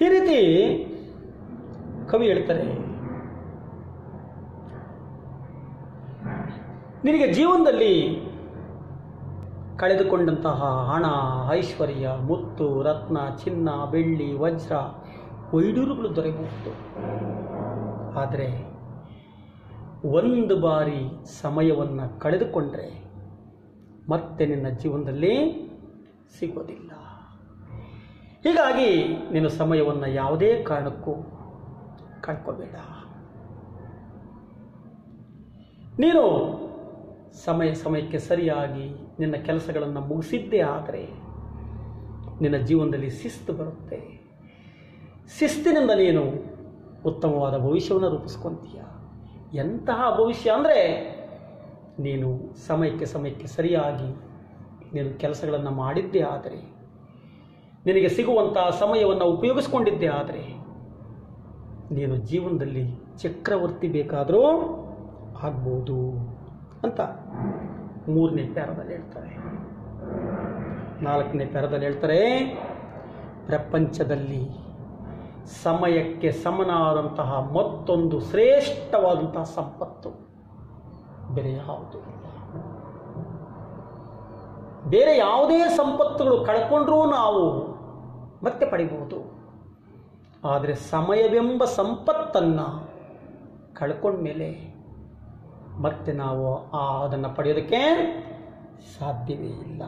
ಈ ರೀತಿ ಕವಿ ಹೇಳ್ತಾರೆ ನಿನಗೆ ಜೀವನದಲ್ಲಿ ಕಳೆದುಕೊಂಡಂತಹ ಹಣ ಐಶ್ವರ್ಯ ಮುತ್ತು ರತ್ನ ಚಿನ್ನ ಬೆಳ್ಳಿ ವಜ್ರ ವೈಡೂರುಗಳು ದೊರೆಯಬಹುದು ಆದರೆ ಒಂದು ಬಾರಿ ಸಮಯವನ್ನು ಕಳೆದುಕೊಂಡ್ರೆ ಮತ್ತೆ ನಿನ್ನ ಜೀವನದಲ್ಲಿ ಸಿಗೋದಿಲ್ಲ ಹೀಗಾಗಿ ನೀನು ಸಮಯವನ್ನು ಯಾವುದೇ ಕಾರಣಕ್ಕೂ ಕಳ್ಕೋಬೇಡ ನೀನು ಸಮಯ ಸಮಯಕ್ಕೆ ಸರಿಯಾಗಿ ನಿನ್ನ ಕೆಲಸಗಳನ್ನು ಮುಗಿಸಿದ್ದೇ ಆದರೆ ನಿನ್ನ ಜೀವನದಲ್ಲಿ ಶಿಸ್ತು ಬರುತ್ತೆ ಶಿಸ್ತಿನಿಂದ ನೀನು ಉತ್ತಮವಾದ ಭವಿಷ್ಯವನ್ನು ರೂಪಿಸ್ಕೊತೀಯ ಎಂತಹ ಭವಿಷ್ಯ ಅಂದರೆ ನೀನು ಸಮಯಕ್ಕೆ ಸಮಯಕ್ಕೆ ಸರಿಯಾಗಿ ನೀನು ಕೆಲಸಗಳನ್ನು ಮಾಡಿದ್ದೇ ಆದರೆ ನಿನಗೆ ಸಿಗುವಂತಹ ಸಮಯವನ್ನು ಉಪಯೋಗಿಸ್ಕೊಂಡಿದ್ದೇ ಆದರೆ ನೀನು ಜೀವನದಲ್ಲಿ ಚಕ್ರವರ್ತಿ ಬೇಕಾದರೂ ಆಗ್ಬೋದು ಅಂತ ಮೂರನೇ ಪ್ಯಾರದಲ್ಲಿ ಹೇಳ್ತಾರೆ ನಾಲ್ಕನೇ ಪ್ಯಾರದಲ್ಲಿ ಹೇಳ್ತಾರೆ ಪ್ರಪಂಚದಲ್ಲಿ ಸಮಯಕ್ಕೆ ಸಮನಾದಂತಹ ಮತ್ತೊಂದು ಶ್ರೇಷ್ಠವಾದಂತಹ ಸಂಪತ್ತು ಬೇರೆ ಯಾವುದೂ ಇಲ್ಲ ಬೇರೆ ಯಾವುದೇ ಸಂಪತ್ತುಗಳು ಕಳ್ಕೊಂಡ್ರೂ ನಾವು ಮತ್ತೆ ಪಡಿಬಹುದು ಆದರೆ ಸಮಯವೆಂಬ ಸಂಪತ್ತನ್ನು ಕಳ್ಕೊಂಡ್ಮೇಲೆ ಮತ್ತೆ ನಾವು ಆ ಅದನ್ನು ಪಡೆಯೋದಕ್ಕೆ ಸಾಧ್ಯವೇ ಇಲ್ಲ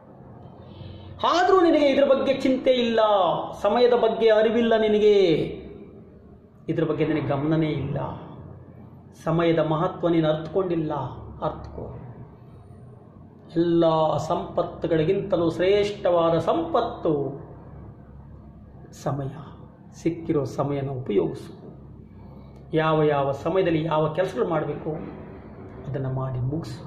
ಆದರೂ ನಿನಗೆ ಇದ್ರ ಬಗ್ಗೆ ಚಿಂತೆ ಇಲ್ಲ ಸಮಯದ ಬಗ್ಗೆ ಅರಿವಿಲ್ಲ ನಿನಗೆ ಇದ್ರ ಬಗ್ಗೆ ನಿನಗೆ ಗಮನನೇ ಇಲ್ಲ ಸಮಯದ ಮಹತ್ವ ನೀನು ಅರ್ಥಕೊಂಡಿಲ್ಲ ಅರ್ಥಕೋ ಎಲ್ಲ ಸಂಪತ್ತುಗಳಿಗಿಂತಲೂ ಶ್ರೇಷ್ಠವಾದ ಸಂಪತ್ತು ಸಮಯ ಸಿಕ್ಕಿರೋ ಸಮಯನ ಉಪಯೋಗಿಸು ಯಾವ ಯಾವ ಸಮಯದಲ್ಲಿ ಯಾವ ಕೆಲಸಗಳು ಮಾಡಬೇಕು ಅದನ್ನು ಮಾಡಿ ಮುಗಿಸು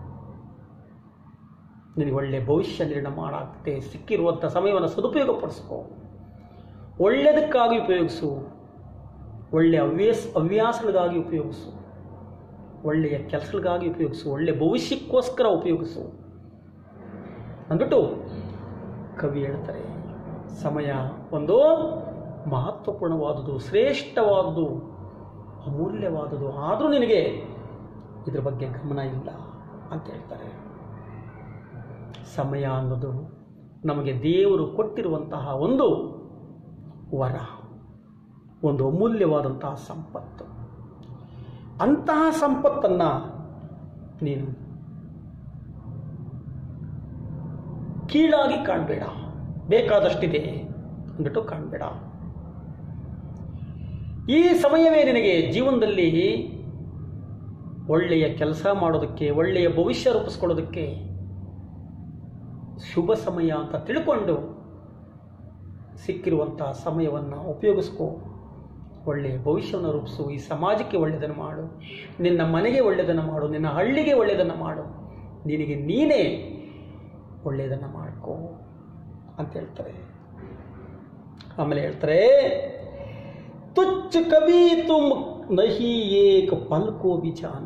ನಿನಗೆ ಒಳ್ಳೆ ಭವಿಷ್ಯ ನಿರ್ಮಾಣ ಆಗುತ್ತೆ ಸಿಕ್ಕಿರುವಂಥ ಸಮಯವನ್ನು ಸದುಪಯೋಗಪಡಿಸ್ಕೋ ಒಳ್ಳೆಯದಕ್ಕಾಗಿ ಉಪಯೋಗಿಸು ಒಳ್ಳೆಯ ಹವ್ಯಾಸ ಹವ್ಯಾಸಗಳಿಗಾಗಿ ಉಪಯೋಗಿಸು ಒಳ್ಳೆಯ ಕೆಲಸಗಳಿಗಾಗಿ ಉಪಯೋಗಿಸು ಒಳ್ಳೆಯ ಭವಿಷ್ಯಕ್ಕೋಸ್ಕರ ಉಪಯೋಗಿಸು ಅಂದ್ಬಿಟ್ಟು ಕವಿ ಹೇಳ್ತಾರೆ ಸಮಯ ಒಂದು ಮಹತ್ವಪೂರ್ಣವಾದುದು ಶ್ರೇಷ್ಠವಾದುದು ಅಮೂಲ್ಯವಾದುದು ಆದರೂ ನಿನಗೆ ಇದ್ರ ಬಗ್ಗೆ ಗಮನ ಇಲ್ಲ ಅಂತ ಹೇಳ್ತಾರೆ ಸಮಯ ಅನ್ನೋದು ನಮಗೆ ದೇವರು ಕೊಟ್ಟಿರುವಂತಹ ಒಂದು ವರ ಒಂದು ಅಮೂಲ್ಯವಾದಂತಹ ಸಂಪತ್ತು ಅಂತಹ ಸಂಪತ್ತನ್ನು ನೀನು ಕೀಳಾಗಿ ಕಾಣಬೇಡ ಬೇಕಾದಷ್ಟಿದೆ ಅಂದ್ಬಿಟ್ಟು ಕಾಣಬೇಡ ಈ ಸಮಯವೇ ನಿನಗೆ ಜೀವನದಲ್ಲಿ ಒಳ್ಳೆಯ ಕೆಲಸ ಮಾಡೋದಕ್ಕೆ ಒಳ್ಳೆಯ ಭವಿಷ್ಯ ರೂಪಿಸ್ಕೊಳ್ಳೋದಕ್ಕೆ ಶುಭ ಸಮಯ ಅಂತ ತಿಳ್ಕೊಂಡು ಸಿಕ್ಕಿರುವಂತಹ ಸಮಯವನ್ನು ಉಪಯೋಗಿಸ್ಕೋ ಒಳ್ಳೆಯ ಭವಿಷ್ಯವನ್ನು ರೂಪಿಸು ಈ ಸಮಾಜಕ್ಕೆ ಒಳ್ಳೆಯದನ್ನು ಮಾಡು ನಿನ್ನ ಮನೆಗೆ ಒಳ್ಳೆಯದನ್ನು ಮಾಡು ನಿನ್ನ ಹಳ್ಳಿಗೆ ಒಳ್ಳೆಯದನ್ನು ಮಾಡು ನಿನಗೆ ನೀನೇ ಒಳ್ಳೆಯದನ್ನು ಮಾಡ್ಕೋ ಅಂತ ಹೇಳ್ತಾರೆ ಆಮೇಲೆ ಹೇಳ್ತಾರೆ ತುಚ್ಚ ಕಬಿ ತುಮ್ ನಹಿ ಏಕ್ ಪಲ್ ಕೋ ಬಿ ಜಾನೋ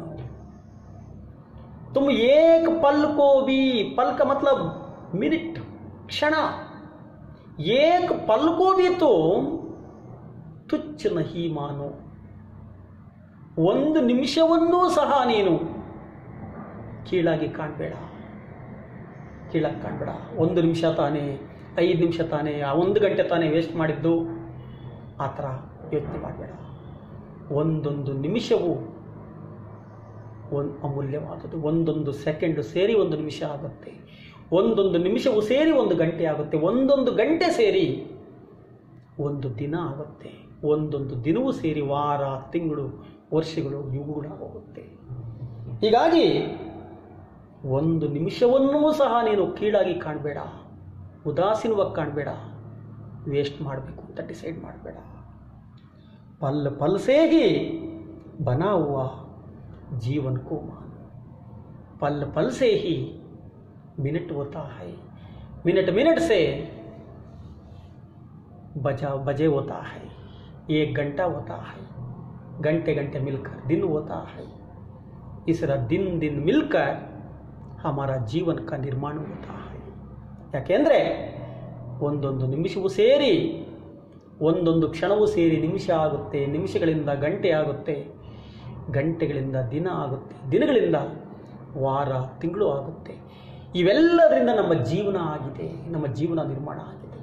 तुम एक पल को भी पल का मतलब मिनट क्षण एक पल को भी तुम ತುಚ್ಚ ನಹಿ ಮಾನು ಒಂದು ನಿಮಿಷವನ್ನೂ ಸಹ ನೀನು ಕೀಳಾಗಿ ಕಾಣಬೇಡ ಕೀಳಾಗಿ ಕಾಣಬೇಡ ಒಂದು ನಿಮಿಷ ತಾನೇ ಐದು ನಿಮಿಷ ತಾನೇ ಆ ಒಂದು ಗಂಟೆ ತಾನೇ ವೇಸ್ಟ್ ಮಾಡಿದ್ದು ಆ ಥರ ಯೋಚನೆ ಮಾಡಬೇಡ ಒಂದೊಂದು ನಿಮಿಷವೂ ಒಂದು ಅಮೂಲ್ಯವಾದದ್ದು ಒಂದೊಂದು ಸೆಕೆಂಡು ಸೇರಿ ಒಂದು ನಿಮಿಷ ಆಗುತ್ತೆ ಒಂದೊಂದು ನಿಮಿಷವು ಸೇರಿ ಒಂದು ಗಂಟೆ ಆಗುತ್ತೆ ಒಂದೊಂದು ಗಂಟೆ ಸೇರಿ ಒಂದು ದಿನ ಆಗುತ್ತೆ ಒಂದೊಂದು ದಿನವೂ ಸೇರಿ ವಾರ ತಿಂಗಳು ವರ್ಷಗಳು ಯುಗಗಳಾಗೋಗುತ್ತೆ ಹೀಗಾಗಿ ಒಂದು ನಿಮಿಷವನ್ನೂ ಸಹ ನೀನು ಕೀಳಾಗಿ ಕಾಣಬೇಡ ಉದಾಸೀನವಾಗಿ ಕಾಣಬೇಡ ವೇಸ್ಟ್ ಮಾಡಬೇಕು ಅಂತ ಡಿಸೈಡ್ ಮಾಡಬೇಡ ಪಲ್ ಪಲ್ ಸೇ ಹಿ ಬನಾ ಹುआ जीवन को मान पल पल से ही मिनट होता है मिनट मिनट से बजा बजे होता है एक घंटा होता है घंटे घंटे मिलकर दिन होता है इस तरह दिन दिन मिलकर हमारा जीवन का निर्माण होता है ಯಾಕೆಂದರೆ ಒಂದೊಂದು ನಿಮಿಷವೂ ಸೇರಿ ಒಂದೊಂದು ಕ್ಷಣವೂ ಸೇರಿ ನಿಮಿಷ ಆಗುತ್ತೆ ನಿಮಿಷಗಳಿಂದ ಗಂಟೆ ಆಗುತ್ತೆ ಗಂಟೆಗಳಿಂದ ದಿನ ಆಗುತ್ತೆ ದಿನಗಳಿಂದ ವಾರ ತಿಂಗಳು ಆಗುತ್ತೆ ಇವೆಲ್ಲದರಿಂದ ನಮ್ಮ ಜೀವನ ಆಗಿದೆ ನಮ್ಮ ಜೀವನ ನಿರ್ಮಾಣ ಆಗಿದೆ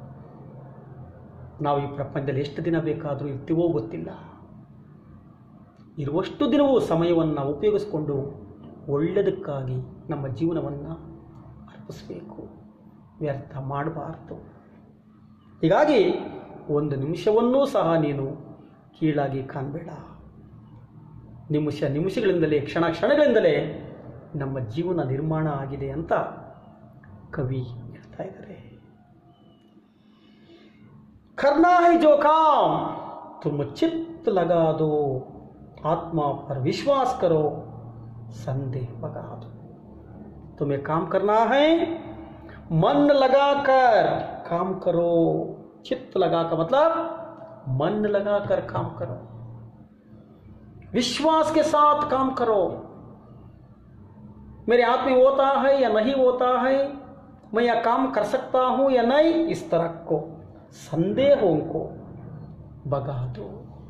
ನಾವು ಈ ಪ್ರಪಂಚದಲ್ಲಿ ಎಷ್ಟು ದಿನ ಬೇಕಾದರೂ ಇರ್ತೀವೋ ಗೊತ್ತಿಲ್ಲ ಇರುವಷ್ಟು ದಿನವೂ ಸಮಯವನ್ನು ಉಪಯೋಗಿಸ್ಕೊಂಡು ಒಳ್ಳೆಯದಕ್ಕಾಗಿ ನಮ್ಮ ಜೀವನವನ್ನು ಅರ್ಪಿಸಬೇಕು ವ್ಯರ್ಥ ಮಾಡಬಾರ್ದು ಹೀಗಾಗಿ ಒಂದು ನಿಮಿಷವನ್ನೂ ಸಹ ನೀನು ಕೀಳಾಗಿ ಕಾಣಬೇಡ ನಿಮಿಷ ನಿಮಿಷಗಳಿಂದಲೇ ಕ್ಷಣ ಕ್ಷಣಗಳಿಂದಲೇ ನಮ್ಮ ಜೀವನ ನಿರ್ಮಾಣ ಆಗಿದೆ ಅಂತ ಕವಿ ಹೇಳ್ತಾ ಇದ್ದಾರೆ करना है जो काम तुम चित्त लगा दो आत्मा पर विश्वास करो संदेह भगा दो तुम्हें काम करना है मन लगाकर काम करो चित्त लगाकर मतलब मन लगाकर काम करो विश्वास के साथ काम करो मेरे हाथ में होता है या नहीं होता है मैं यह काम कर सकता हूं या नहीं इस तरह को ಸಂದೇಹವು ಬಗಾದು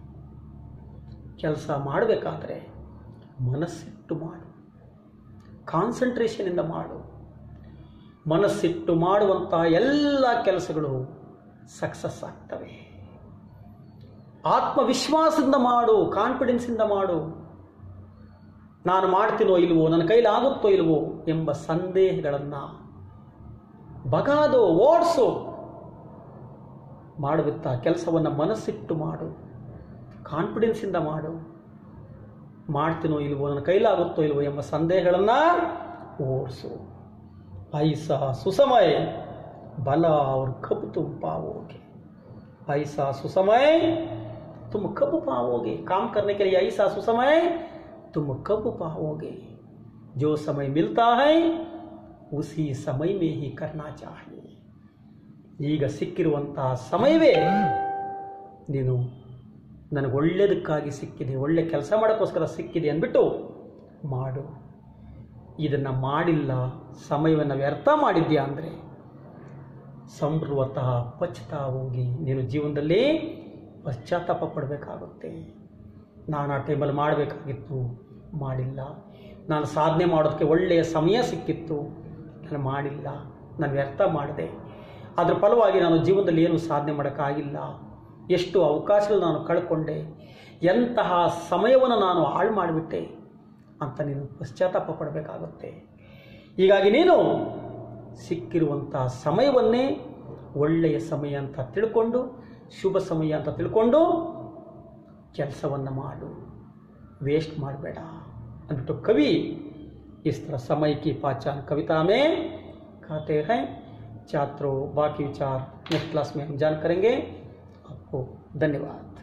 ಕೆಲಸ ಮಾಡಬೇಕಾದ್ರೆ ಮನಸ್ಸಿಟ್ಟು ಮಾಡು ಕಾನ್ಸಂಟ್ರೇಷನಿಂದ ಮಾಡು ಮನಸ್ಸಿಟ್ಟು ಮಾಡುವಂತಹ ಎಲ್ಲ ಕೆಲಸಗಳು ಸಕ್ಸಸ್ ಆಗ್ತವೆ ಆತ್ಮವಿಶ್ವಾಸದಿಂದ ಮಾಡು ಕಾನ್ಫಿಡೆನ್ಸಿಂದ ಮಾಡು ನಾನು ಮಾಡ್ತೀನೋ ಇಲ್ವೋ ನನ್ನ ಕೈಲಾಗುತ್ತೋ ಇಲ್ವೋ ಎಂಬ ಸಂದೇಹಗಳನ್ನು ಬಗಾದು ಓಡಿಸು ಮಾಡುತ್ತಾ ಕೆಲಸವನ್ನು ಮನಸ್ಸಿಟ್ಟು ಮಾಡು ಕಾನ್ಫಿಡೆನ್ಸಿಂದ ಮಾಡು ಮಾಡ್ತೀನೋ ಇಲ್ವೋ ನನ್ನ ಕೈಲಾಗುತ್ತೋ ಇಲ್ವೋ ಎಂಬ ಸಂದೇಹಗಳನ್ನು ಓಡಿಸು ಐಸಾ ಸುಸಮಯ ಬಲ ಅವ್ರ ಕಬ್ಬು ತುಮ್ ಪಾವೋಗೆ ऐसा सुसमय तुम कब पाओगे काम करने के लिए ऐसा सुसमय तुम कब पाओगे जो समय मिलता है उसी समय में ही करना चाहिए ಈಗ ಸಿಕ್ಕಿರುವಂತಹ ಸಮಯವೇ ನೀನು ನನಗೆ ಒಳ್ಳೆಯದಕ್ಕಾಗಿ ಸಿಕ್ಕಿದೆ ಒಳ್ಳೆ ಕೆಲಸ ಮಾಡೋಕ್ಕೋಸ್ಕರ ಸಿಕ್ಕಿದೆ ಅಂದ್ಬಿಟ್ಟು ಮಾಡು ಇದನ್ನು ಮಾಡಿಲ್ಲ ಸಮಯವನ್ನು ವ್ಯರ್ಥ ಮಾಡಿದ್ಯಾ ಅಂದರೆ ಸಂಭ್ರವತಃ ಪಚ್ತಾ ಹೋಗಿ ನೀನು ಜೀವನದಲ್ಲಿ ಪಶ್ಚಾತ್ತಾಪ ಪಡಬೇಕಾಗುತ್ತೆ ನಾನು ಆ ಟೈಮಲ್ಲಿ ಮಾಡಬೇಕಾಗಿತ್ತು ಮಾಡಿಲ್ಲ ನಾನು ಸಾಧನೆ ಮಾಡೋದಕ್ಕೆ ಒಳ್ಳೆಯ ಸಮಯ ಸಿಕ್ಕಿತ್ತು ನಾನು ಮಾಡಿಲ್ಲ ನಾನು ವ್ಯರ್ಥ ಮಾಡಿದೆ ಅದರ ಫಲವಾಗಿ ನಾನು ಜೀವನದಲ್ಲಿ ಏನು ಸಾಧನೆ ಮಾಡೋಕ್ಕಾಗಿಲ್ಲ ಎಷ್ಟು ಅವಕಾಶಗಳು ನಾನು ಕಳ್ಕೊಂಡೆ ಎಂತಹ ಸಮಯವನ್ನು ನಾನು ಹಾಳು ಮಾಡಿಬಿಟ್ಟೆ ಅಂತ ನೀನು ಪಶ್ಚಾತ್ತಾಪ ಪಡಬೇಕಾಗುತ್ತೆ ಹೀಗಾಗಿ ನೀನು ಸಿಕ್ಕಿರುವಂತಹ ಸಮಯವನ್ನೇ ಒಳ್ಳೆಯ ಸಮಯ ಅಂತ ತಿಳ್ಕೊಂಡು ಶುಭ ಸಮಯ ಅಂತ ತಿಳ್ಕೊಂಡು ಕೆಲಸವನ್ನು ಮಾಡು ವೇಸ್ಟ್ ಮಾಡಬೇಡ ಅಂದ್ಬಿಟ್ಟು कवि इस तरह समय की पहचान कविता में कहते हैं छात्रों बाकी विचार नेक्स्ट क्लास में हम जान करेंगे आपको धन्यवाद